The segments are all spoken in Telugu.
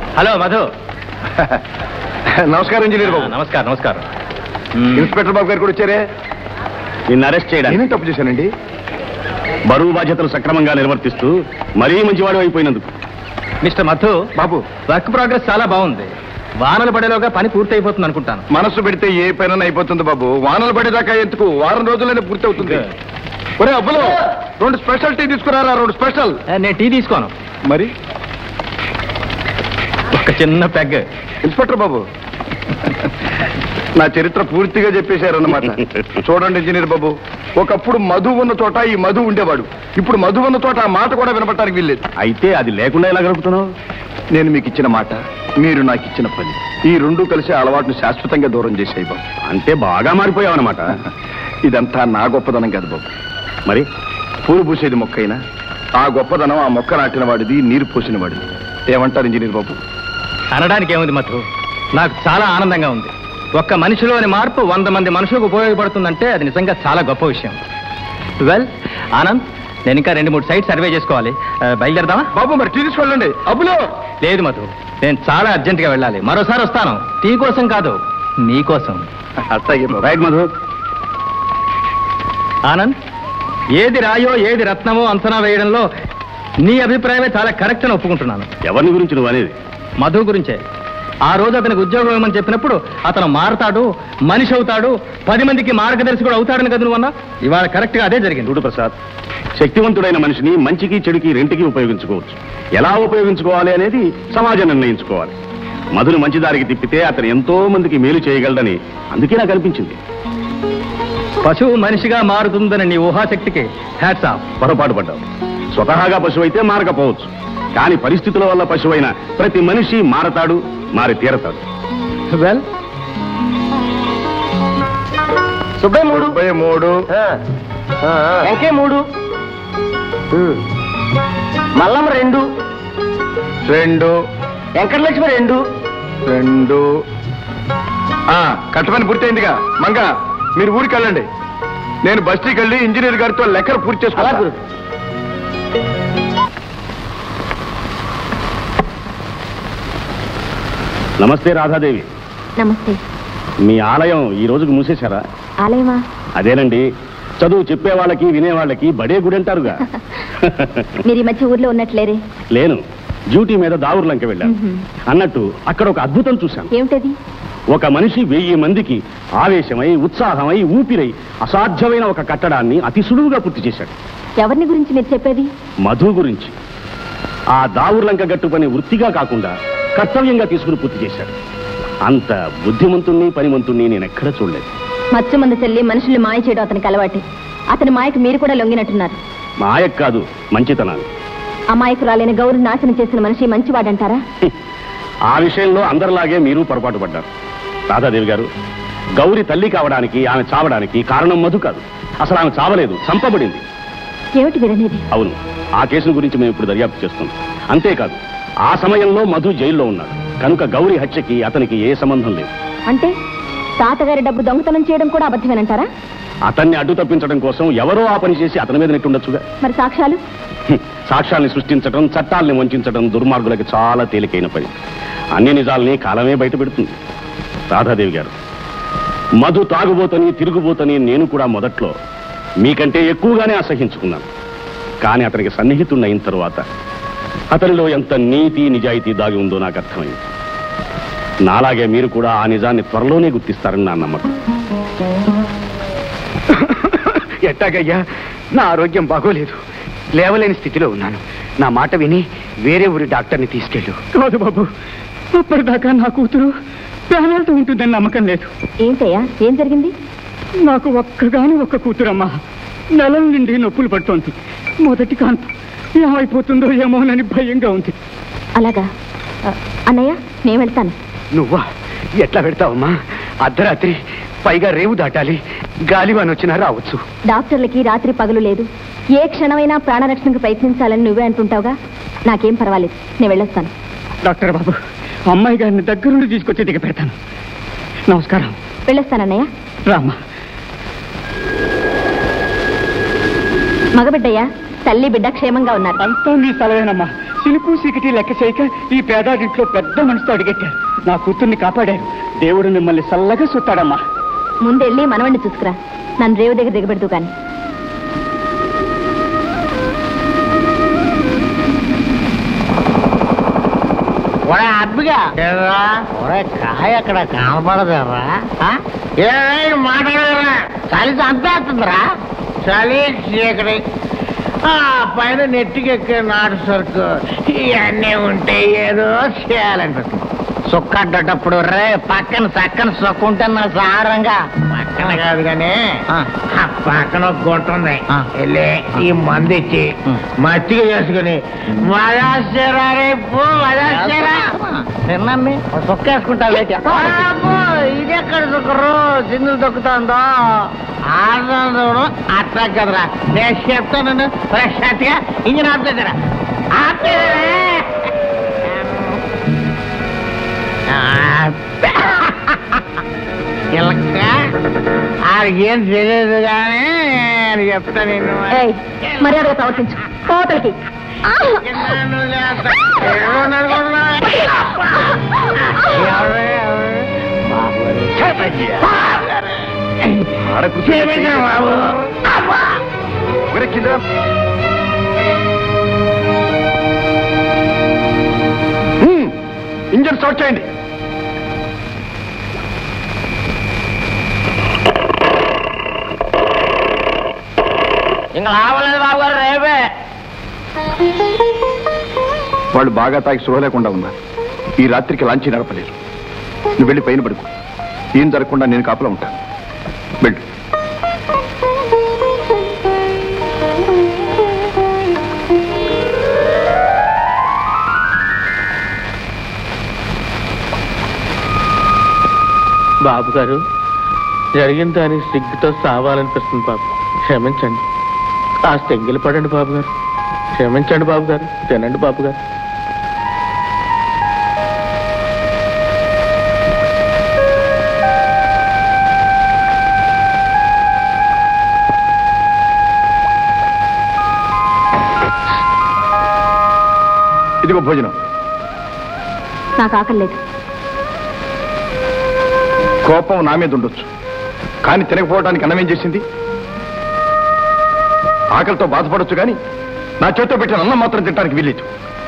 హలో మధు నమస్కారం ఇంజనీర్ బాబు నమస్కారం నమస్కారం ఇన్స్పెక్టర్ బాబు గారు కూడా వచ్చారే నిన్ను అరెస్ట్ చేయడానికి నేనేం తప్పు చేశానండి బరువు బాధ్యతలు సక్రమంగా నిర్వర్తిస్తూ మరీ మంచివాడు అయిపోయినందుకు mister Madhu Babu work progress చాలా బాగుంది వానలు పడేలోగా పని పూర్తి అయిపోతుంది అనుకుంటాను మనసు పెడితే ఏ పైన అయిపోతుంది బాబు వానలు పడేదాకా ఎందుకు వారం రోజులైనా పూర్తి అవుతుంది ఒరే అబ్బులు రెండు స్పెషల్ టీ తీసుకురారా రెండు స్పెషల్ ఏ, నేను టీ తీసుకోను మరి ఒక చిన్న పెగ్ ఇన్స్పెక్టర్ బాబు నా చరిత్ర పూర్తిగా చెప్పేశారన్నమాట చూడండి ఇంజనీర్ బాబు ఒకప్పుడు మధు ఉన్న చోట ఈ మధు ఉండేవాడు ఇప్పుడు మధు ఉన్న చోట ఆ మాట కూడా వినపడటానికి వీల్లేదు అయితే అది లేకుండా ఎలా గడుపుతున్నావు నేను మీకు ఇచ్చిన మాట మీరు నాకు ఇచ్చిన పని ఈ రెండు కలిసి ఆ అలవాటును శాశ్వతంగా దూరం చేసేయి బాబు అంటే బాగా మారిపోయావు అనమాట ఇదంతా నా గొప్పదనం కాదు బాబు మరి పూలు పూసేది మొక్కైనా ఆ గొప్పదనం ఆ మొక్క నాటిన వాడిది నీరు పోసిన వాడిది ఏమంటారు ఇంజనీర్ బాబు అనడానికి ఏముంది మధు నాకు చాలా ఆనందంగా ఉంది ఒక్క మనిషిలోని మార్పు వంద మంది మనుషులకు ఉపయోగపడుతుందంటే అది నిజంగా చాలా గొప్ప విషయం వెల్ ఆనంద్ నేను ఇంకా రెండు మూడు సైట్ సర్వే చేసుకోవాలి ఆ, బయలుదేరదామా బాబు మరి టీ తీసుకెళ్ళండి అబ్బులో లేదు మధు నేను చాలా అర్జెంటుగా వెళ్ళాలి మరోసారి వస్తాను టీ కోసం కాదు నీ కోసం అట్లాగే బాబు రైట్ మధు ఆనంద్ ఏది రాయో ఏది రత్నమో అంచనా వేయడంలో నీ అభిప్రాయమే చాలా కరెక్ట్ అని ఒప్పుకుంటున్నాను ఎవరిని గురించి నువ్వు అనేది మధు గురించే ఆ రోజు అతనికి ఉద్యోగం ఇవ్వమని చెప్పినప్పుడు అతను మారతాడు మనిషి అవుతాడు పది మందికి మార్గదర్శకుడు అవుతాడని కదా నువ్వు అన్నా ఇవాళ కరెక్ట్ గా అదే జరిగింది చూడు ప్రసాద్ శక్తివంతుడైన మనిషిని మంచికి చెడుకి రెంటికి ఉపయోగించుకోవచ్చు ఎలా ఉపయోగించుకోవాలి అనేది సమాజం నిర్ణయించుకోవాలి మధును మంచి దారికి తిప్పితే అతను ఎంతో మందికి మేలు చేయగలడని అందుకే నాకు అనిపించింది పశువు మనిషిగా మారుతుందని నీ ఊహాశక్తికి హ్యాట్స్ ఆఫ్ పొరపాటు పడ్డావు స్వతహాగా పశువు అయితే మారకపోవచ్చు కానీ పరిస్థితుల వల్ల పశువైన ప్రతి మనిషి మారతాడు మారి తీరతాడు వెల్ సుబ్బయ్య మూడు సుబ్బయ్య మూడు వెంకే మూడు మల్లమ్మ రెండు రెండు వెంకటలక్ష్మి రెండు రెండు ఆ కట్టమని పూర్తయిందిగా మంగ మీరు ఊరికి వెళ్ళండి నేను బస్తీకి వెళ్ళి ఇంజనీర్ గారితో లెక్కలు పూర్తి అలా చేసుకోవాలి గురు నమస్తే రాధాదేవి నమస్తే మీ ఆలయం ఈ రోజుకు మూసేశారా ఆలయమా అదేనండి చదువు చెప్పే వాళ్ళకి వినే వాళ్ళకి బడే గుడి అంటారుగా మీరు ఈ మధ్య ఊర్లో ఉన్నట్లేరే లేను డ్యూటీ మీద దావుర్లంక వెళ్ళాను మ్మ్. అన్నట్టు అక్కడ ఒక అద్భుతం చూశాను ఏమిటది ఒక మనిషి వెయ్యి మందికి ఆవేశమై ఉత్సాహమై ఊపిరై అసాధ్యమైన ఒక కట్టడాన్ని అతి సులువుగా పూర్తి చేశాడు ఎవరిని గురించి మీరు చెప్పేది మధు గురించి ఆ దావుర్లంక గట్టు పని వృత్తిగా కాకుండా కర్తవ్యంగా తీసుకుని పూర్తి చేశాడు అంత బుద్ధిమంతుణ్ణి పనిమంతుణ్ణి నేను ఎక్కడ చూడలేదు మత్స్య మందు చెల్లి మనుషుల్ని మాయ చేయడం అతనికి అలవాటే అతని మాయకు మీరు కూడా లొంగినట్టున్నారు మాయక్ కాదు మంచితనాన్ని అమాయకురాలైన గౌరవ నాశనం చేసిన మనిషి మంచివాడంటారా హ్మ్. ఆ విషయంలో అందరిలాగే మీరు పొరపాటు పడ్డారు రాధాదేవి గారు గౌరి తల్లి కావడానికి ఆమె చావడానికి కారణం మధు కాదు అసలు ఆమె చావలేదు చంపబడింది ఏమిటి వీరనేది అవును ఆ కేసును గురించి మేము ఇప్పుడు దర్యాప్తు చేస్తున్నాం అంతేకాదు ఆ సమయంలో మధు జైల్లో ఉన్నాడు కనుక గౌరి హత్యకి అతనికి ఏ సంబంధం లేదు అంటే తాతగారి డబ్బు దొంగతనం చేయడం కూడా అబద్ధమేనంటారా అతన్ని అడ్డు తప్పించడం కోసం ఎవరో ఆ పని చేసి అతని మీద నెట్టుండొచ్చుగా మరి సాక్ష్యాలు హ్మ్. సాక్ష్యాల్ని సృష్టించడం చట్టాల్ని వంచడం దుర్మార్గులకి చాలా తేలికైన పని అన్ని నిజాల్ని కాలమే బయట పెడుతుంది రాధాదేవి గారు మధు తాగుబోతని తిరుగుబోతని నేను కూడా మొదట్లో మీకంటే ఎక్కువగానే అసహించుకున్నాను కానీ అతనికి సన్నిహితుడిని అయిన తరువాత అతనిలో ఎంత నీతి నిజాయితీ దాగి ఉందో నాకు అర్థమైంది నాలాగే మీరు కూడా ఆ నిజాన్ని త్వరలోనే గుర్తిస్తారని నా నమ్మకం ఎట్టాగయ్యా నా ఆరోగ్యం బాగోలేదు లేవలేని స్థితిలో ఉన్నాను నా మాట విని వేరే ఊరి డాక్టర్ని తీసుకెళ్ళు కాదు బాబు అప్పటిదాకా నా కూతురు ప్రాణాలతో ఉంటుందని నమ్మకం లేదు ఏంటయ్యా ఏం జరిగింది నాకు ఒక్కగాని ఒక్క కూతురమ్మా నెలల నుండి నొప్పులు పడుతోంది మొదటి కాన్పు ఏమైపోతుందో ఏమోనని భయంగా ఉంది అలాగా ఆ, అన్నయ్య నేను వెళ్తాను నువ్వా ఎట్లా పెడతావమ్మా అర్ధరాత్రి పైగా రేవు దాటాలి గాలివాన్ వచ్చినా రావచ్చు డాక్టర్లకి రాత్రి పగలు లేదు ఏ క్షణమైనా ప్రాణరక్షణకు ప్రయత్నించాలని నువ్వే అంటుంటావుగా నాకేం పర్వాలేదు నేను వెళ్ళొస్తాను డాక్టర్ బాబు అమ్మాయి గారిని దగ్గరుండి తీసుకొచ్చి దిగ పెడతాను నమస్కారం వెళ్ళొస్తానన్నయ్య రామ్మా మగబిడ్డయ్యా తల్లి బిడ్డ క్షేమంగా ఉన్నారు అంతా నీ సెలవేనమ్మా సిలుపు సికిటి లెక్క చేయక ఈ పేదాడింట్లో పెద్ద మనసుతో అడిగెట్టారు నా కూతుర్ని కాపాడారు దేవుడు మిమ్మల్ని చల్లగా చూస్తాడమ్మా ముందెళ్ళి మనవణ్ణి చూసుకురా నన్ను రేవు దగ్గర దిగబెడుతూ కానీ ఒరే అబ్బిగా ఏరా ఒరే కాయ అక్కడ కనపడదురా ఏ మాట్లాడరా చలి చంపేస్తుందిరా చలి చీకటి ఆ పైన నెట్టికెక్కే నాటు సరుకు ఇవన్నీ ఉంటే ఏదో చేయాలనిపిస్తుంది సుక్క అడ్డేటప్పుడు రే పక్కన చక్కన సుక్క ఉంటే నా సారంగా పక్కన కాదు కానీ ఆ పక్కన ఒక గుంట ఉంది వెళ్ళి ఈ మంది ఇచ్చి మచ్చిగా చేసుకుని మజాస్తారా రేపు మజాస్తారా తిన్నాన్ని సుక్క వేసుకుంటా ఇది ఎక్కడ సుక్కరు సిందులు దొక్కుతుందో ఆడడం అట్లా కదరా నేను చెప్తాను ఫ్రెష్ అట్గా ఇంజిన్ ఆపుతుందిరా ఇలక్క ఆడికేం తెలియదు కానీ నేను చెప్తా నేను ఏయ్, మర్యాదగా ప్రవర్తించు కోతలకి ఆ! నువ్వు చేస్తా. ఎవరు నడుపుతున్నా? ఎవరు? ఎవరు? ఆడ కూర్చో. క్షమించు బాబు. అబ్బా! ఒరే కింద. హ్మ్. ఇంజన్ స్టార్ట్ చేయండి ఇంకా రావలేదు బాబు గారు రేపే వాళ్ళు బాగా తాగి సుఖ లేకుండా ఉన్నారు ఈ రాత్రికి లాంచి నడపలేరు నువ్వు వెళ్ళి పైన పడుకో ఏం జరగకుండా నేను కాపలా ఉంటాను వెళ్ళు బాబు గారు జరిగిన దాని సిగ్గుతో సావాలనిపిస్తుంది బాబు క్షమించండి కాస్త ఎంగిలి పడండి బాబు గారు క్షమించండి బాబు గారు తినండి బాబు గారు ఇదిగో భోజనం నాకు ఆకలి లేదు కోపం నా మీద ఉండొచ్చు కానీ తినకపోవడానికి అన్నం ఏం చేసింది ఆకలితో బాధపడొచ్చు కానీ నా చేతితో పెట్టిన అన్నం మాత్రం తినడానికి వీల్లేదు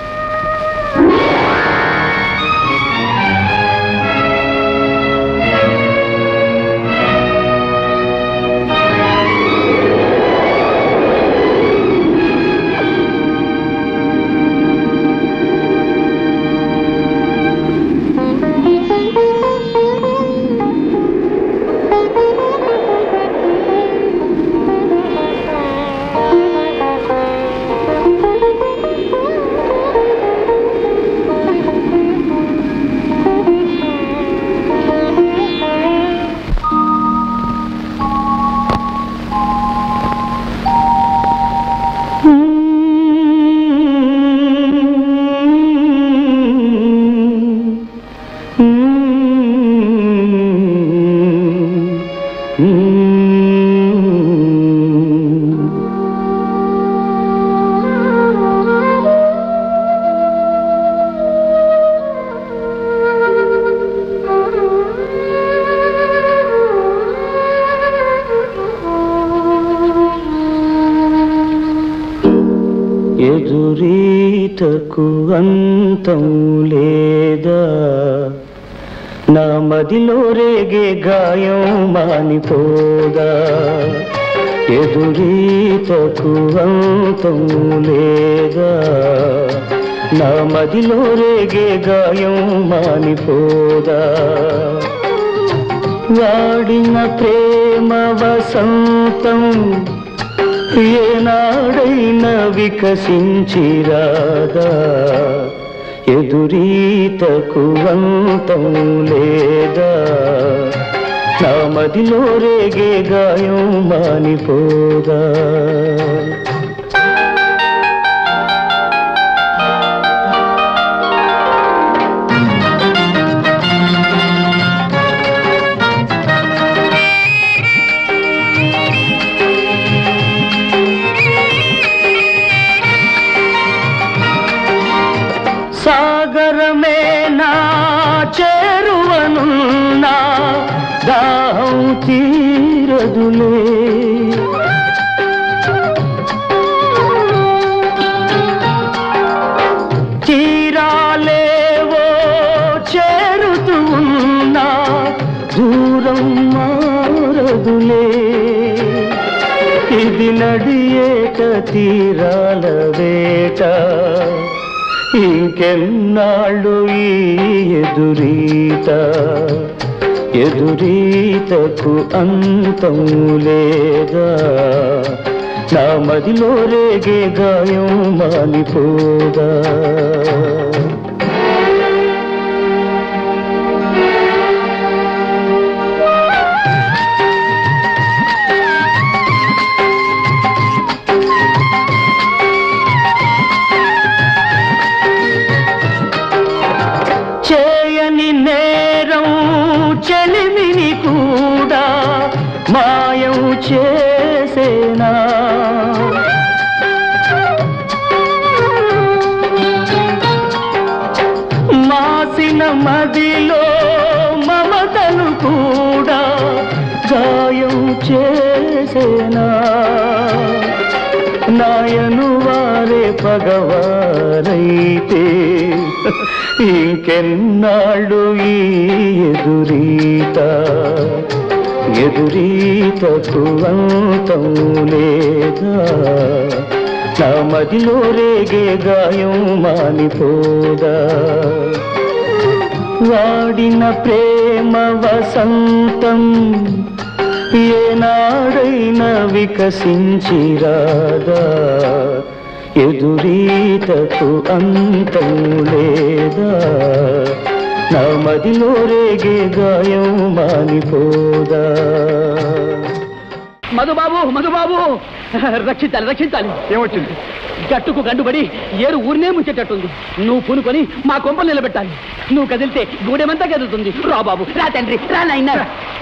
ఎదురీతకు అంతం లేదా నా మదిలో రేగే గాయం మానిపోదా ఎదురీతకు అంతం లేదా నా మదిలో రేగే గాయం మానిపోదా వాడిన ప్రేమ వసంతం ఏనాడైనా వికసించిరాదా ఎదురీతకు అంతం లేదా నా మదిలో రేగే గాయం మానిపోదా తీరదులే తీరాలేవో చేరుతూ ఉన్నా దూరం మారదులే ఇది నడియేట తీరాల వేట ఇంకెన్నాళ్ళు ఈ ఎదురీత ఎదురీతకు అంతం లేదా నా మదిలో రేగే గాయం మానిపోదా చేయని నేరం చెలిమిని కూడా మాయం చేసేనా మాసిన మదిలో మమతను కూడా గాయం చేసేనా నాయను వారే పగవారైతే ఇంకెన్నాళ్ళు ఈ ఎదురీత ఎదురీతకు అంతం లేదా నా మదిలో రేగే గాయం మానిపోదా వాడిన ప్రేమ వసంతం ఏనాడైనా వికసించిరాదా ఎదురీతకు అంతం లేదా నా మదిలో రేగే గాయం మానిపోదా మధుబాబు మధుబాబు రక్షించాలి రక్షించాలి ఏమొచ్చింది గట్టుకు గండుబడి ఏరు ఊరినే ముంచేటట్టుంది నువ్వు పూనుకొని మా కొంపలు నిలబెట్టాలి నువ్వు కదిలితే గూడెమంతా కదులుతుంది రా బాబు రా తండ్రి రా నాయనా